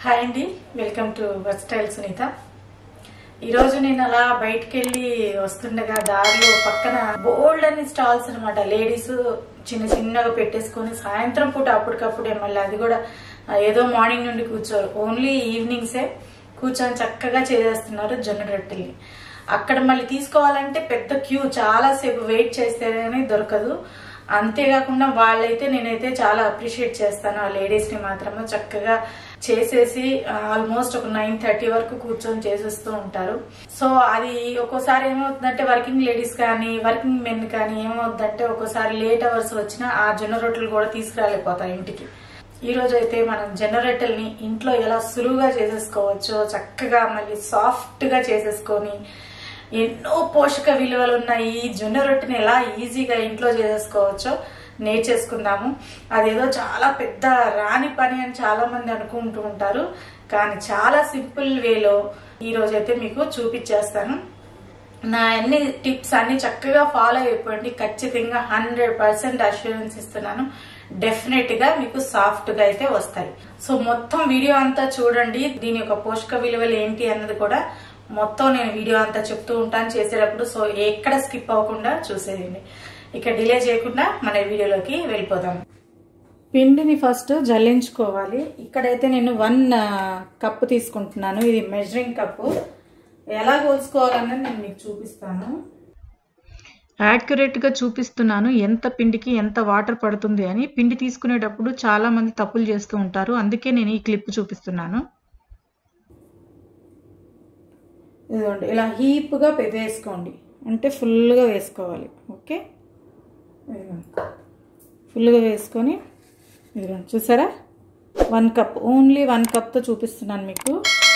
Hi అండి welcome to versatile Sunitha ఈరోజు నేను అలా బయటికి వెళ్ళి వస్తుండగా దారిలో పక్కన బోల్డ్ అని స్టాల్స్ అనమాట లేడీస్ చిన్న చిన్నగా పెట్టేసుకొని సాయంత్రం పూట అప్పటికప్పుడే మళ్ళీ అది కూడా ఆ, ఏదో మార్నింగ్ నుండి కూర్చోరు ఓన్లీ ఈవినింగ్సే కూర్చొని చక్కగా చేసేస్తున్నారు జొన్న రొట్టెల్ని అక్కడ మళ్ళీ తీసుకోవాలంటే పెద్ద క్యూ చాలా సేపు వెయిట్ చేస్తేనే దొరకదు అంతేకాకుండా వాళ్ళైతే నేనైతే చాలా అప్రిషియేట్ చేస్తాను ఆ లేడీస్ ని మాత్రమే చక్కగా చేసేసి ఆల్మోస్ట్ ఒక నైన్ థర్టీ వరకు కూర్చొని చేసేస్తూ ఉంటారు సో అది ఒక్కోసారి ఏమవుతుందంటే వర్కింగ్ లేడీస్ కానీ వర్కింగ్ మెన్ కానీ ఏమవుతుందంటే ఒక్కోసారి లేట్ అవర్స్ వచ్చినా ఆ జొన్న రొట్టెలు కూడా తీసుకురాలేకపోతాం ఇంటికి ఈ రోజు అయితే మనం జనరేటర్ని ఇంట్లో ఎలా సులువుగా చేసేసుకోవచ్చో చక్కగా మళ్ళీ సాఫ్ట్ గా చేసేసుకొని ఎన్నో పోషక విలువలు ఉన్న ఈ జొన్న రొట్టెని ఎలా ఈజీగా ఇంట్లో చేసేసుకోవచ్చో నేర్చేసుకుందాము అదేదో చాలా పెద్ద రాని పని అని చాలా మంది అనుకుంటూ ఉంటారు కానీ చాలా సింపుల్ వేలో ఈ రోజైతే మీకు చూపించేస్తాను నా అన్ని టిప్స్ అన్ని చక్కగా ఫాలో అయిపోండి ఖచ్చితంగా హండ్రెడ్ పర్సెంట్ అష్యూరెన్స్ ఇస్తున్నాను డెఫినెట్ గా మీకు సాఫ్ట్ గా అయితే వస్తాయి సో మొత్తం వీడియో అంతా చూడండి దీని యొక్క పోషక విలువలు ఏంటి అన్నది కూడా మొత్తం నేను వీడియో అంతా చెప్తూ ఉంటాను చేసేటప్పుడు సో ఎక్కడ స్కిప్ అవ్వకుండా చూసేయండి ఇక డిలే చేయకుండా మన వీడియోలోకి వెళ్ళిపోదాం పిండిని ఫస్ట్ జల్లించుకోవాలి ఇక్కడైతే నేను వన్ కప్పు తీసుకుంటున్నాను ఇది మెజరింగ్ కప్పు ఎలా కోసుకోవాలన్నది నేను మీకు చూపిస్తాను యాక్యురేట్గా చూపిస్తున్నాను ఎంత పిండికి ఎంత వాటర్ పడుతుంది అని పిండి తీసుకునేటప్పుడు చాలా మంది తప్పులు చేస్తూ ఉంటారు అందుకే నేను ఈ క్లిప్ చూపిస్తున్నాను ఇదిగోండి ఇలా హీప్గా వేసుకోండి అంటే ఫుల్గా వేసుకోవాలి ఓకే ఇదిగోండి ఫుల్గా వేసుకొని ఇదిగోండి చూసారా వన్ కప్ ఓన్లీ వన్ కప్తో చూపిస్తున్నాను మీకు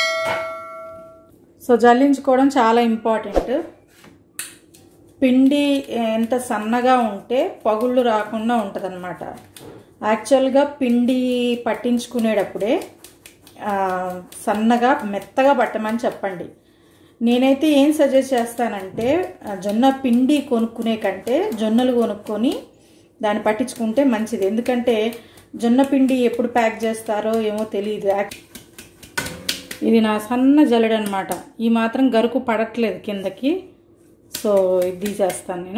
సో జల్లించుకోవడం చాలా ఇంపార్టెంట్ పిండి ఎంత సన్నగా ఉంటే పగుళ్ళు రాకుండా ఉంటుంది అనమాట యాక్చువల్గా పిండి పట్టించుకునేటప్పుడే సన్నగా మెత్తగా పట్టమని చెప్పండి నేనైతే ఏం సజెస్ట్ చేస్తానంటే జొన్న పిండి కొనుక్కునే కంటే జొన్నలు కొనుక్కొని దాన్ని పట్టించుకుంటే మంచిది ఎందుకంటే జొన్న పిండి ఎప్పుడు ప్యాక్ చేస్తారో ఏమో తెలియదు ఇది నా సన్న జల్లెడ అనమాట ఈ మాత్రం గరుకు పడట్లేదు కిందకి సో ఇది తీసేస్తాను నేను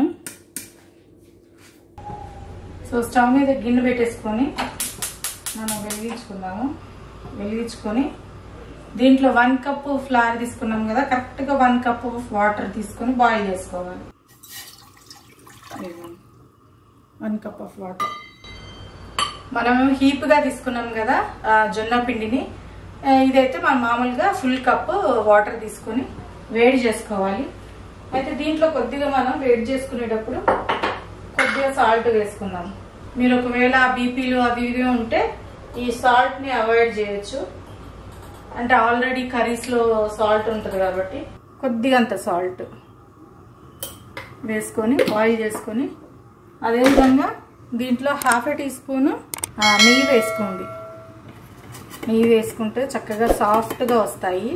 సో స్టవ్ మీద గిన్నె పెట్టేసుకొని మనం వెలిగించుకుందాము వెలిగించుకొని దీంట్లో వన్ కప్ ఫ్లవర్ తీసుకున్నాం కదా కరెక్ట్గా వన్ కప్ వాటర్ తీసుకొని బాయిల్ చేసుకోవాలి వన్ కప్ ఆఫ్ వాటర్ మనం హీప్గా తీసుకున్నాం కదా జొన్న పిండిని ఇదైతే మనం మామూలుగా ఫుల్ కప్ వాటర్ తీసుకొని వేడి చేసుకోవాలి అయితే దీంట్లో కొద్దిగా మనం వేడి చేసుకునేటప్పుడు కొద్దిగా సాల్ట్ వేసుకుందాం మీరు ఒకవేళ బీపీలు అవి ఇవి ఉంటే ఈ సాల్ట్ ని అవాయిడ్ చేయొచ్చు అంటే ఆల్రెడీ కర్రీస్ లో సాల్ట్ ఉంటుంది కాబట్టి కొద్దిగా అంత సాల్ట్ వేసుకొని బాయిల్ చేసుకొని అదేవిధంగా దీంట్లో హాఫ్ ఏ టీ స్పూన్ నెయ్యి వేసుకోండి నెయ్యి వేసుకుంటే చక్కగా సాఫ్ట్గా వస్తాయి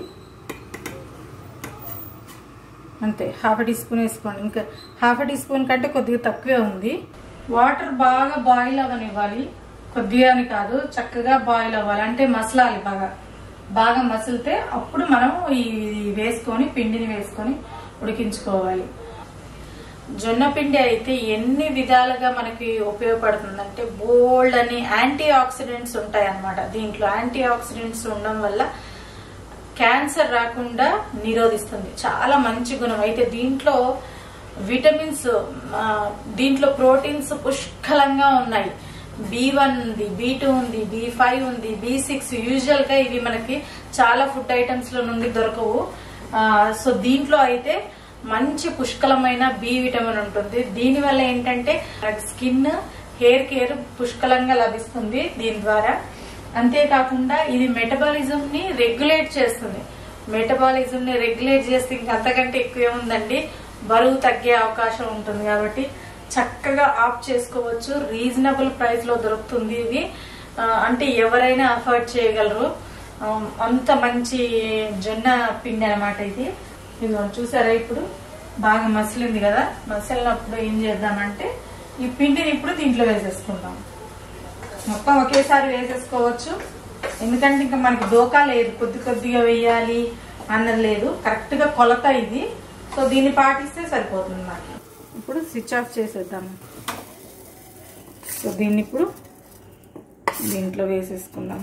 అంతే హాఫ్ టీ స్పూన్ వేసుకోండి ఇంకా హాఫ్ టీ స్పూన్ కంటే కొద్దిగా తక్కువే ఉంది వాటర్ బాగా బాయిల్ అవ్వనివ్వాలి కొద్దిగా అని కాదు చక్కగా బాయిల్ అవ్వాలి అంటే మసలాలి బాగా బాగా మసిలితే అప్పుడు మనం ఈ వేసుకొని పిండిని వేసుకొని ఉడికించుకోవాలి జొన్న పిండి అయితే ఎన్ని విధాలుగా మనకి ఉపయోగపడుతుందంటే బోల్డ్ అని యాంటీ ఆక్సిడెంట్స్ ఉంటాయి అన్నమాట దీంట్లో యాంటీ ఆక్సిడెంట్స్ ఉండడం వల్ల క్యాన్సర్ రాకుండా నిరోధిస్తుంది చాలా మంచి గుణం అయితే దీంట్లో విటమిన్స్ దీంట్లో ప్రోటీన్స్ పుష్కలంగా ఉన్నాయి బి వన్ ఉంది బి టూ ఉంది బి ఫైవ్ ఉంది బి సిక్స్ యూజువల్ గా ఇవి మనకి చాలా ఫుడ్ ఐటమ్స్ లో నుండి దొరకవు సో దీంట్లో అయితే మంచి పుష్కలమైన బి విటమిన్ ఉంటుంది దీని వల్ల ఏంటంటే స్కిన్ హెయిర్ కేర్ పుష్కలంగా లభిస్తుంది దీని ద్వారా అంతేకాకుండా ఇది మెటబాలిజం ని రెగ్యులేట్ చేస్తుంది మెటబాలిజం ని రెగ్యులేట్ చేస్తే ఇంకా అంతకంటే ఎక్కువ ఏముందండి బరువు తగ్గే అవకాశం ఉంటుంది కాబట్టి చక్కగా ఆఫ్ చేసుకోవచ్చు రీజనబుల్ ప్రైస్ లో దొరుకుతుంది ఇది అంటే ఎవరైనా అఫోర్డ్ చేయగలరు అంత మంచి జొన్న పిండి అనమాట ఇది ఇది చూసారా ఇప్పుడు బాగా మసిలింది కదా మసిలినప్పుడు ఏం చేద్దామంటే ఈ పిండిని ఇప్పుడు దీంట్లో వేసేసుకుందాం మొత్తం ఒకేసారి వేసేసుకోవచ్చు ఎందుకంటే ఇంకా మనకి దోకా లేదు కొద్ది కొద్దిగా వేయాలి అన్నది లేదు కరెక్ట్ గా కొలత ఇది సో దీన్ని పాటిస్తే సరిపోతుంది నాకు ఇప్పుడు స్విచ్ ఆఫ్ చేసేద్దాము సో దీన్ని ఇప్పుడు దీంట్లో వేసేసుకుందాం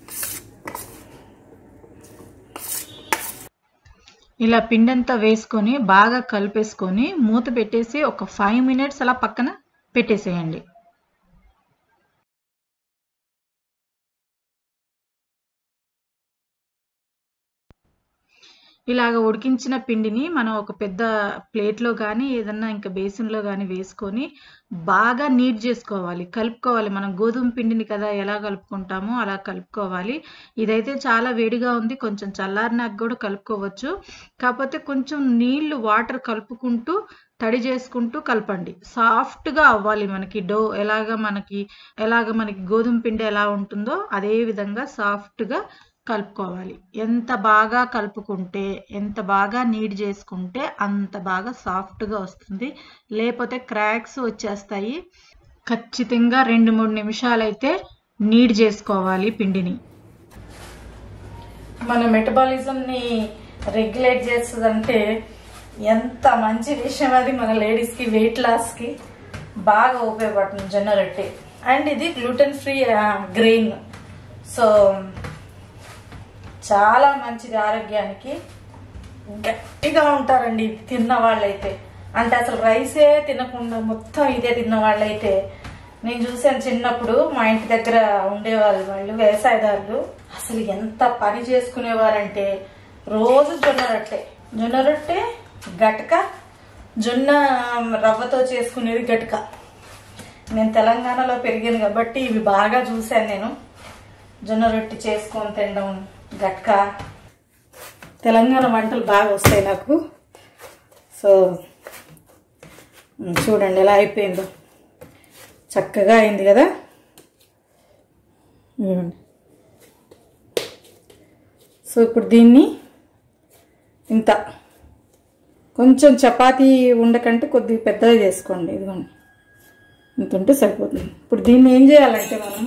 ఇలా పిండంతా వేసుకొని బాగా కలిపేసుకొని మూత పెట్టేసి ఒక ఫైవ్ మినిట్స్ అలా పక్కన పెట్టేసేయండి ఇలాగ ఉడికించిన పిండిని మనం ఒక పెద్ద ప్లేట్లో కానీ ఏదన్నా ఇంకా బేసిన్లో కానీ వేసుకొని బాగా నీట్ చేసుకోవాలి కలుపుకోవాలి మనం గోధుమ పిండిని కదా ఎలా కలుపుకుంటామో అలా కలుపుకోవాలి ఇదైతే చాలా వేడిగా ఉంది కొంచెం చల్లారినాక కూడా కలుపుకోవచ్చు కాకపోతే కొంచెం నీళ్లు వాటర్ కలుపుకుంటూ తడి చేసుకుంటూ కలపండి సాఫ్ట్గా అవ్వాలి మనకి డో ఎలాగ మనకి ఎలాగ మనకి గోధుమ పిండి ఎలా ఉంటుందో అదే విధంగా సాఫ్ట్గా కలుపుకోవాలి ఎంత బాగా కలుపుకుంటే ఎంత బాగా నీట్ చేసుకుంటే అంత బాగా సాఫ్ట్గా వస్తుంది లేకపోతే క్రాక్స్ వచ్చేస్తాయి ఖచ్చితంగా రెండు మూడు నిమిషాలు అయితే నీట్ చేసుకోవాలి పిండిని మన మెటబాలిజంని రెగ్యులేట్ చేస్తుందంటే ఎంత మంచి విషయం అది మన లేడీస్కి వెయిట్ లాస్కి బాగా ఉపయోగపడుతుంది జొన్న రొట్టె అండ్ ఇది గ్లూటెన్ ఫ్రీ గ్రెయిన్ సో చాలా మంచిది ఆరోగ్యానికి గట్టిగా ఉంటారండి ఇది తిన్న వాళ్ళైతే అంటే అసలు రైసే తినకుండా మొత్తం ఇదే తిన్న వాళ్ళైతే నేను చూసాను చిన్నప్పుడు మా ఇంటి దగ్గర ఉండేవాళ్ళు వాళ్ళు వ్యవసాయదారులు అసలు ఎంత పని చేసుకునేవారంటే రోజు జొన్న రొట్టె జొన్న రొట్టె గటక జొన్న రవ్వతో చేసుకునేది గటక నేను తెలంగాణలో పెరిగాను కాబట్టి ఇవి బాగా చూశాను నేను జొన్న రొట్టె చేసుకొని తినడం గట్క తెలంగాణ వంటలు బాగా వస్తాయి నాకు సో ఉమ్, చూడండి ఎలా అయిపోయిందో చక్కగా అయింది కదా ఇదిగోండి. సో ఇప్పుడు దీన్ని ఇంత కొంచెం చపాతీ ఉండకంటే కొద్దిగా పెద్దగా చేసుకోండి ఇదిగోండి ఇంత ఉంటే సరిపోతుంది ఇప్పుడు దీన్ని ఏం చేయాలంటే మనం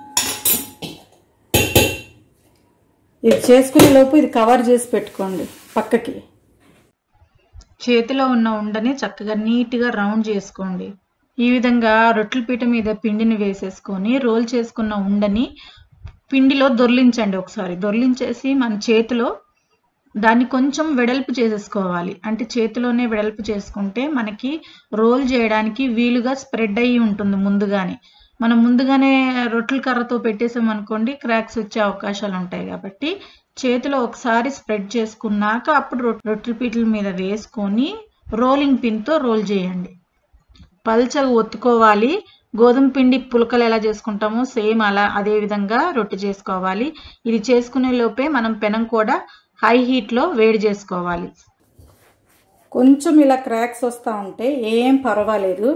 ఇది చేసుకునే లోపు ఇది కవర్ చేసి పెట్టుకోండి పక్కకి చేతిలో ఉన్న ఉండని చక్కగా నీట్గా రౌండ్ చేసుకోండి ఈ విధంగా రొట్టెల పీట మీద పిండిని వేసేసుకొని రోల్ చేసుకున్న ఉండని పిండిలో దొర్లించండి ఒకసారి దొర్లించేసి మన చేతిలో దాన్ని కొంచెం వెడల్పు చేసేసుకోవాలి అంటే చేతిలోనే వెడల్పు చేసుకుంటే మనకి రోల్ చేయడానికి వీలుగా స్ప్రెడ్ అయ్యి ఉంటుంది ముందుగానే మనం ముందుగానే రొట్టెల కర్రతో పెట్టేసాం అనుకోండి క్రాక్స్ వచ్చే అవకాశాలు ఉంటాయి కాబట్టి చేతిలో ఒకసారి స్ప్రెడ్ చేసుకున్నాక అప్పుడు రొట్టె రొట్టెల పీటల మీద వేసుకొని రోలింగ్ పిన్తో రోల్ చేయండి పల్చగా ఒత్తుకోవాలి గోధుమ పిండి పులకలు ఎలా చేసుకుంటామో సేమ్ అలా అదే విధంగా రొట్టె చేసుకోవాలి ఇది చేసుకునే లోపే మనం పెనం కూడా హై హీట్లో వేడి చేసుకోవాలి కొంచెం ఇలా క్రాక్స్ వస్తూ ఉంటే ఏం పర్వాలేదు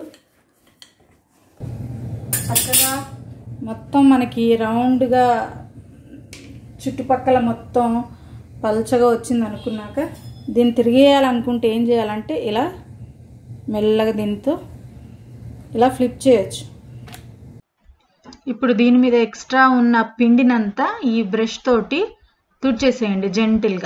చక్కగా మొత్తం మనకి రౌండ్గా చుట్టుపక్కల మొత్తం పల్చగా వచ్చింది అనుకున్నాక దీన్ని తిరిగేయాలనుకుంటే ఏం చేయాలంటే ఇలా మెల్లగా దీంతో ఇలా ఫ్లిప్ చేయొచ్చు ఇప్పుడు దీని మీద ఎక్స్ట్రా ఉన్న పిండినంతా ఈ బ్రష్ తోటి తుడిచేసేయండి జెంటిల్గా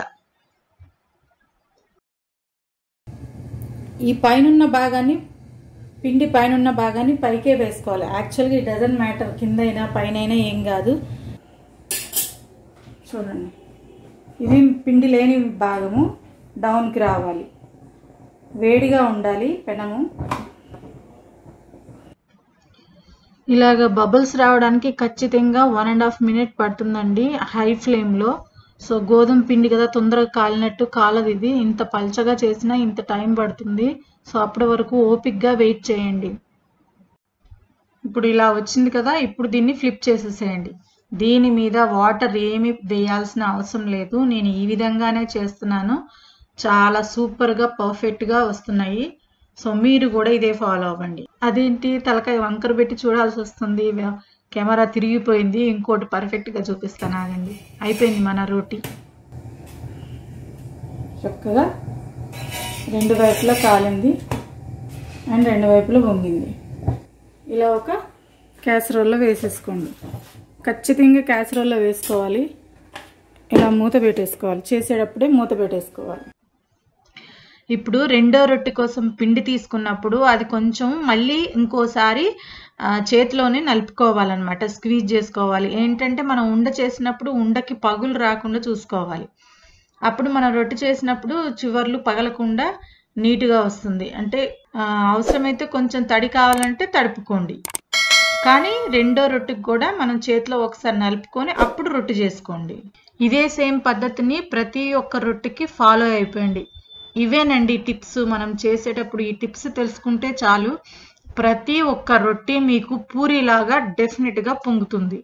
ఈ పైనున్న భాగాన్ని పిండి పైనున్న భాగాన్ని పైకే వేసుకోవాలి యాక్చువల్గా ఇట్ డజంట్ మ్యాటర్ కింద అయినా పైన అయినా ఏం కాదు చూడండి ఇది పిండి లేని భాగము డౌన్కి రావాలి వేడిగా ఉండాలి పెనము ఇలాగ బబుల్స్ రావడానికి ఖచ్చితంగా వన్ అండ్ హాఫ్ మినిట్ పడుతుందండి హై ఫ్లేమ్లో సో గోధుమ పిండి కదా తొందరగా కాలినట్టు కాలదు ఇది ఇంత పల్చగా చేసినా ఇంత టైం పడుతుంది సో అప్పటి వరకు ఓపిక్గా వెయిట్ చేయండి ఇప్పుడు ఇలా వచ్చింది కదా ఇప్పుడు దీన్ని ఫ్లిప్ చేసేసేయండి దీని మీద వాటర్ ఏమి వేయాల్సిన అవసరం లేదు నేను ఈ విధంగానే చేస్తున్నాను చాలా సూపర్గా పర్ఫెక్ట్గా వస్తున్నాయి సో మీరు కూడా ఇదే ఫాలో అవ్వండి అదేంటి తలకాయ వంకర పెట్టి చూడాల్సి వస్తుంది కెమెరా తిరిగిపోయింది ఇంకోటి పర్ఫెక్ట్గా చూపిస్తాను ఆగండి అయిపోయింది మన రోటీ చక్కగా రెండు వైపులా కాలింది అండ్ రెండు వైపులా వంగింది ఇలా ఒక క్యాసరోల్లో వేసేసుకోండి ఖచ్చితంగా క్యాసరోల్లో వేసుకోవాలి ఇలా మూత పెట్టేసుకోవాలి చేసేటప్పుడే మూత పెట్టేసుకోవాలి ఇప్పుడు రెండో రొట్టె కోసం పిండి తీసుకున్నప్పుడు అది కొంచెం మళ్ళీ ఇంకోసారి ఆ, చేతిలోనే నలుపుకోవాలన్నమాట స్క్వీజ్ చేసుకోవాలి ఏంటంటే మనం ఉండ చేసినప్పుడు ఉండకి పగులు రాకుండా చూసుకోవాలి అప్పుడు మనం రొట్టె చేసినప్పుడు చివర్లు పగలకుండా నీట్గా వస్తుంది అంటే ఆ, అవసరమైతే కొంచెం తడి కావాలంటే తడుపుకోండి కానీ రెండో రొట్టెకి కూడా మనం చేతిలో ఒకసారి నలుపుకొని అప్పుడు రొట్టె చేసుకోండి ఇదే సేమ్ పద్ధతిని ప్రతి ఒక్క రొట్టెకి ఫాలో అయిపోయండి ఇవేనండి టిప్స్ మనం చేసేటప్పుడు ఈ టిప్స్ తెలుసుకుంటే చాలు ప్రతి ఒక్క రొట్టె మీకు పూరిలాగా డెఫినెట్గా పొంగుతుంది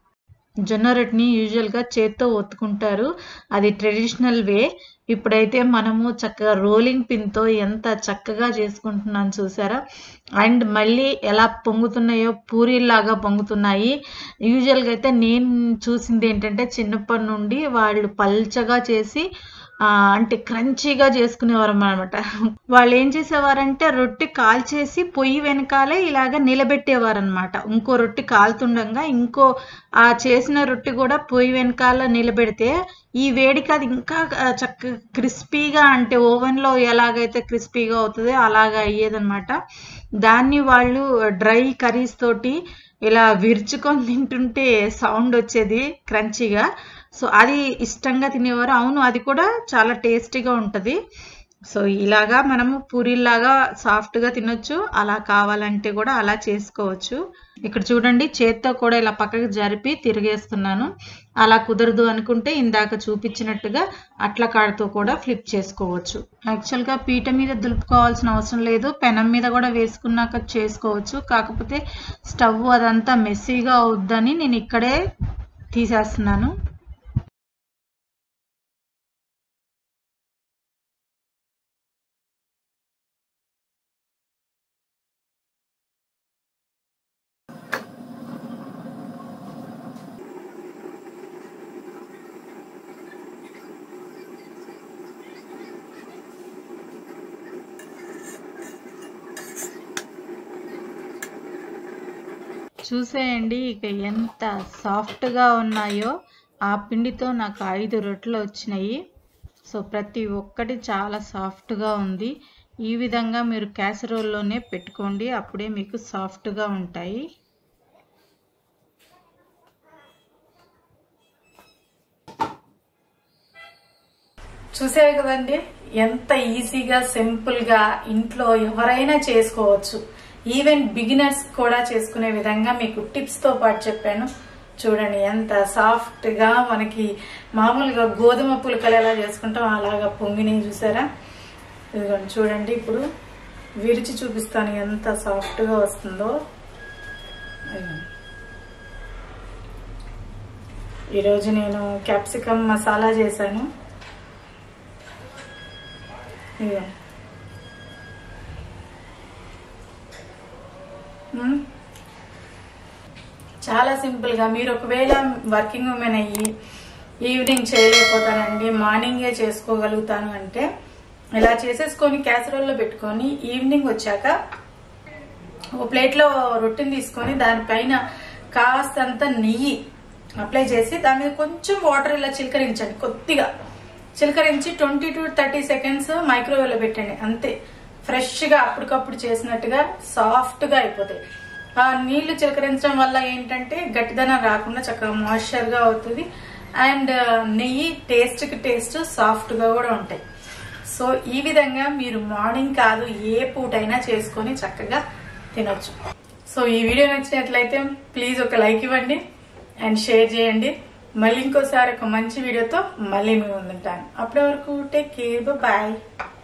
జొన్న రొట్టెని యూజువల్గా చేత్తో ఒత్తుకుంటారు అది ట్రెడిషనల్ వే ఇప్పుడైతే మనము చక్కగా రోలింగ్ పిన్తో ఎంత చక్కగా చేసుకుంటున్నాను చూసారా అండ్ మళ్ళీ ఎలా పొంగుతున్నాయో పూరీలాగా పొంగుతున్నాయి యూజువల్గా అయితే నేను చూసింది ఏంటంటే చిన్నప్పటి నుండి వాళ్ళు పల్చగా చేసి ఆ, అంటే క్రంచీగా చేసుకునేవారు అనమాట వాళ్ళు ఏం చేసేవారంటే రొట్టె కాల్చేసి పొయ్యి వెనకాలే ఇలాగ నిలబెట్టేవారు అనమాట ఇంకో రొట్టె కాలుతుండగా ఇంకో ఆ చేసిన రొట్టె కూడా పొయ్యి వెనకాల నిలబెడితే ఈ వేడికి అది ఇంకా ఆ, చక్క క్రిస్పీగా అంటే ఓవెన్లో ఎలాగైతే క్రిస్పీగా అవుతుందో అలాగా అయ్యేదన్నమాట దాన్ని వాళ్ళు డ్రై కర్రీస్ తోటి ఇలా విరుచుకొని తింటుంటే సౌండ్ వచ్చేది క్రంచీగా సో అది ఇష్టంగా తినేవారు అవును అది కూడా చాలా టేస్టీగా ఉంటుంది సో ఇలాగా మనము పూరీలాగా సాఫ్ట్గా తినొచ్చు అలా కావాలంటే కూడా అలా చేసుకోవచ్చు ఇక్కడ చూడండి చేత్తో కూడా ఇలా పక్కకి జరిపి తిరిగేస్తున్నాను అలా కుదరదు అనుకుంటే ఇందాక చూపించినట్టుగా అట్ల కాడతో కూడా ఫ్లిప్ చేసుకోవచ్చు యాక్చువల్గా పీట మీద దులుపుకోవాల్సిన అవసరం లేదు పెనం మీద కూడా వేసుకున్నాక చేసుకోవచ్చు కాకపోతే స్టవ్ అదంతా మెస్సీగా అవుద్దని నేను ఇక్కడే తీసేస్తున్నాను చూసేయండి ఇక ఎంత సాఫ్ట్గా ఉన్నాయో ఆ పిండితో నాకు ఐదు రొట్టెలు వచ్చినాయి సో ప్రతి ఒక్కటి చాలా సాఫ్ట్గా ఉంది ఈ విధంగా మీరు క్యాసరోల్లోనే పెట్టుకోండి అప్పుడే మీకు సాఫ్ట్గా ఉంటాయి చూసారు కదండి ఎంత ఈజీగా సింపుల్ గా ఇంట్లో ఎవరైనా చేసుకోవచ్చు ఈవెన్ బిగినర్స్ కూడా చేసుకునే విధంగా మీకు టిప్స్ తో పాటు చెప్పాను చూడండి ఎంత సాఫ్ట్ గా మనకి మామూలుగా గోధుమ పులకలు ఎలా చేసుకుంటాం అలాగా పొంగినాయి చూసారా ఇదిగోండి చూడండి ఇప్పుడు విరిచి చూపిస్తాను ఎంత సాఫ్ట్ గా వస్తుందో ఇదిగోండి. ఈరోజు నేను క్యాప్సికమ్ మసాలా చేశాను ఇదిగో మ్మ్. చాలా సింపుల్ గా మీరు ఒకవేళ వర్కింగ్ ఉమెన్ అయ్యి ఈవినింగ్ చేయలేకపోతానండి మార్నింగే చేసుకోగలుగుతాను అంటే ఇలా చేసేసుకొని క్యాసరోల్లో పెట్టుకొని ఈవినింగ్ వచ్చాక ఒక ప్లేట్లో రొట్టెని తీసుకొని దానిపైన కాస్తంత నెయ్యి అప్లై చేసి దాని మీద కొంచెం వాటర్ ఇలా చిలకరించండి కొద్దిగా చిలకరించి twenty to thirty seconds microwave లో పెట్టండి అంతే ఫ్రెష్ గా అప్పటికప్పుడు చేసినట్టుగా సాఫ్ట్ గా అయిపోతాయి ఆ నీళ్లు చిలకరించడం వల్ల ఏంటంటే గట్టిదనం రాకుండా చక్కగా మాయిశ్చర్ గా అవుతుంది అండ్ నెయ్యి టేస్ట్ కి టేస్ట్ సాఫ్ట్ గా కూడా ఉంటాయి సో ఈ విధంగా మీరు మార్నింగ్ కాదు ఏ పూటైనా చేసుకొని చక్కగా తినొచ్చు సో ఈ వీడియో నచ్చినట్లయితే ప్లీజ్ ఒక లైక్ ఇవ్వండి అండ్ షేర్ చేయండి మళ్ళీ ఇంకోసారి ఒక మంచి వీడియోతో మళ్ళీ మేము ముందుంటాను అప్పటి వరకు టేక్ కేర్ బాయ్